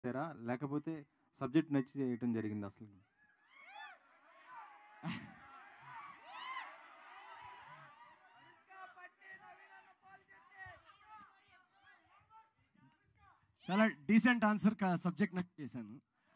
చేశారా లేకపోతే సబ్జెక్ట్ నచ్చి చేయటం జరిగింది అసలు చాలా డీసెంట్ ఆన్సర్ సబ్జెక్ట్ నాకు చేశాను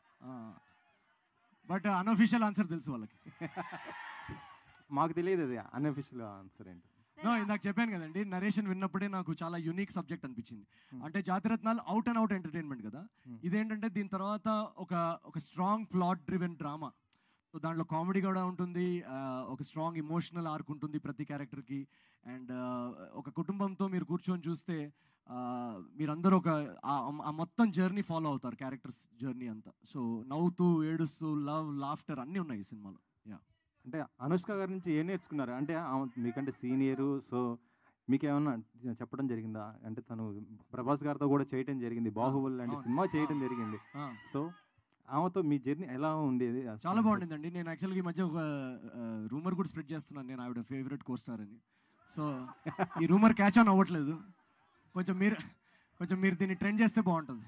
బట్ అన్అఫీషియల్ ఆన్సర్ తెలుసు వాళ్ళకి మాకు తెలియదు అది అన్అఫిషియల్ ఆన్సర్ ఏంటి నో ఇందాక చెప్పాను కదండి నరేషన్ విన్నప్పుడే నాకు చాలా యునిక్ సబ్జెక్ట్ అనిపించింది Hmm. అంటే జాతిరత్నాలు అవుట్ అండ్ అవుట్ ఎంటర్టైన్మెంట్ కదా Hmm. ఇదేంటంటే దీని తర్వాత ఒక ఒక strong plot driven drama so దాంట్లో కామెడీ కూడా ఉంటుంది ఆ, ఒక స్ట్రాంగ్ ఇమోషనల్ ఆర్క్ ఉంటుంది ప్రతి క్యారెక్టర్కి అండ్ ఒక కుటుంబంతో మీరు కూర్చొని చూస్తే ఆ, మీరందరూ ఒక ఆ- ఆ మొత్తం జర్నీ ఫాలో అవుతారు క్యారెక్టర్స్ జర్నీ అంతా సో నవ్వుతూ ఏడుస్తూ లవ్ లాఫ్టర్ అన్నీ ఉన్నాయి ఈ సినిమాలో అంటే అనుష్క గారి నుంచి ఏం నేర్చుకున్నారు అంటే ఆమె మీకంటే సీనియరు సో మీకు ఏమన్నా చెప్పడం జరిగిందా అంటే తను ప్రభాస్ గారితో కూడా చేయటం జరిగింది బాహుబలి లాంటి అవును. సినిమా చేయటం జరిగింది ఆ. సో ఆమెతో మీ జర్నీ ఎలా ఉండేది చాలా బాగుండిందండి నేను యాక్చువల్గా ఈ మధ్య ఒక రూమర్ కూడా స్ప్రెడ్ చేస్తున్నాను నేను ఆవిడ ఫేవరెట్ కోస్టార్ అని సో ఈ రూమర్ క్యాచ్ ఆన్ అవ్వట్లేదు కొంచెం మీరు కొంచెం మీరు దీన్ని ట్రెండ్ చేస్తే బాగుంటుంది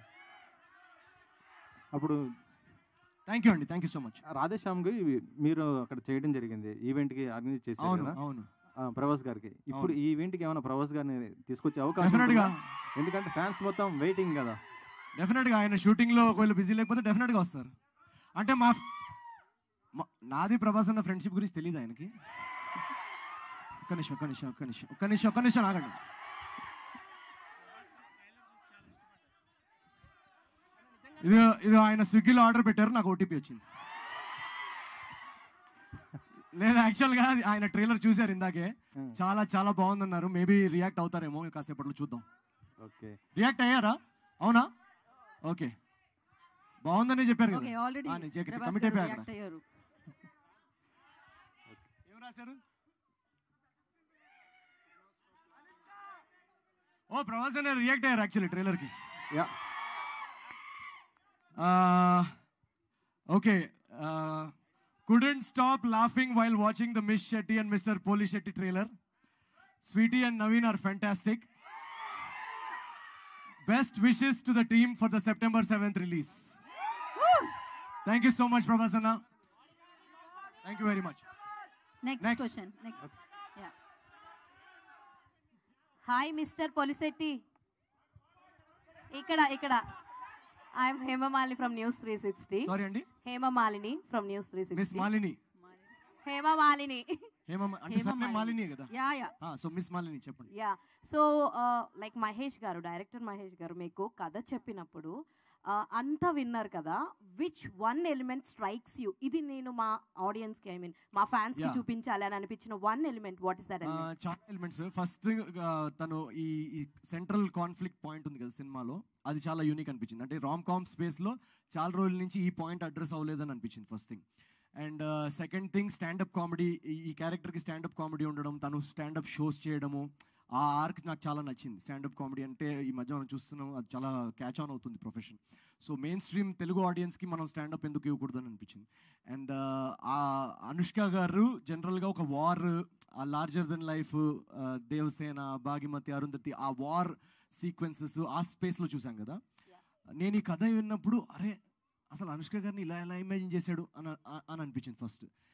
అప్పుడు థ్యాంక్ యూ అండి థ్యాంక్ యూ సో మచ్ రాధేశ్యామ్కి మీరు అక్కడ చేయడం జరిగింది ఈవెంట్కి ఆర్గనైజ్ చేశారు అవును కదా అవును ఆ, ప్రభాస్ గారికి ఇప్పుడు ఈ ఈవెంట్కి ఏమైనా ప్రభాస్ గారిని తీసుకొచ్చే అవకాశం డెఫినెట్గా ఉంటుందా? ఎందుకంటే ఫ్యాన్స్ మొత్తం వెయిటింగ్ కదా డెఫినెట్గా ఆయన షూటింగ్లో ఒకవేళ బిజీ లేకపోతే డెఫినెట్గా వస్తారు అంటే మా మా- నాది ప్రభాస్ అన్న ఫ్రెండ్షిప్ గురించి తెలియదు ఆయనకి ఒక్క నిమిషం ఒక్క నిమిషం ఒక్క నిమిషం ఒక్క నిమిషం ఒక్క నిమిషం ఆగండి ఇది ఇది ఆయన స్విగ్గీలో ఆర్డర్ పెట్టారు నాకు ఓటీపీ వచ్చింది లేదా యాక్చువల్గా ఆయన ట్రైలర్ చూశారు ఇందాకే Hmm. చాలా చాలా బాగుందన్నారు మేబీ రియాక్ట్ అవుతారేమో కాసేపట్లో చూద్దాం ఓకే రియాక్ట్ అయ్యారా అవునా ఓకే బాగుందని చెప్పారు ఓకే కదా ఆల్రెడీ ఆ, నేను చెక్- ప్రభాస్ commit గారు అయిపోయాను react అయ్యారు ఏం రాశారు ఓ ప్రభాస్ అనే రియాక్ట్ అయ్యారు యాక్చువల్లీ ట్రైలర్కి yeah okay couldn't stop laughing while watching the Miss Shetty and Mr. Poli Shetty trailer. Sweetie and Naveen are fantastic. Best wishes to the team for the September 7th release. Thank you so much, Prabhasana. Thank you very much. Next Next. Question next yeah hi mister పొలిసెట్టి ఇక్కడ ఇక్కడ I'm Hema Malini from news three sixty Sorry, Andy. Hema Malini from news three Miss sixty Malini. Hema Malini Hema అంటే surname Malini కదా yeah yeah so miss Malini చెప్పండి yeah so like Mahesh గారు director Mahesh గారు మీకు కథ చెప్పినప్పుడు uh, అంతా విన్నారు కదా which one element strikes you ఇది నేను మా ఆడియన్స్ కి ఐ మీన్ మా ఫ్యాన్స్ కి Yeah. చూపించాలి అని అనిపించిన one element what is that ఆ, చాలా ఎలిమెంట్స్ ఫస్ట్ థింగ్ తను ఈ ఈ సెంట్రల్ కాన్ఫ్లిక్ట్ పాయింట్ ఉంది కదా సినిమాలో అది చాలా యూనిక్ అనిపించింది అంటే రామ్ కామ్ స్పేస్లో చాలా రోజుల నుంచి ఈ పాయింట్ అడ్రస్ అవ్వలేదని అనిపించింది first thing and second thing standup comedy ఈ క్యారెక్టర్కి స్టాండప్ కామెడీ ఉండడం తను స్టాండప్ షోస్ చేయడము ఆ ఆర్క్ నాకు చాలా నచ్చింది స్టాండప్ కామెడీ అంటే ఈ మధ్య మనం చూస్తున్నాం అది చాలా క్యాచ్ ఆన్ అవుతుంది profession so main stream Telugu ఆడియన్స్కి మనం స్టాండప్ ఎందుకు ఇవ్వకూడదని అనిపించింది అండ్ ఆ అనుష్క గారు జనరల్గా ఒక వార్ ఆ larger than life Devasena Bhagamathi Arundhati ఆ వార్ సీక్వెన్సెస్ ఆ స్పేస్లో చూసాం కదా నేను ఈ కథ విన్నప్పుడు అరే అసలు అనుష్క గారిని ఇలా ఎలా ఇమాజిన్ చేశాడు అని అని అనిపించింది ఫస్ట్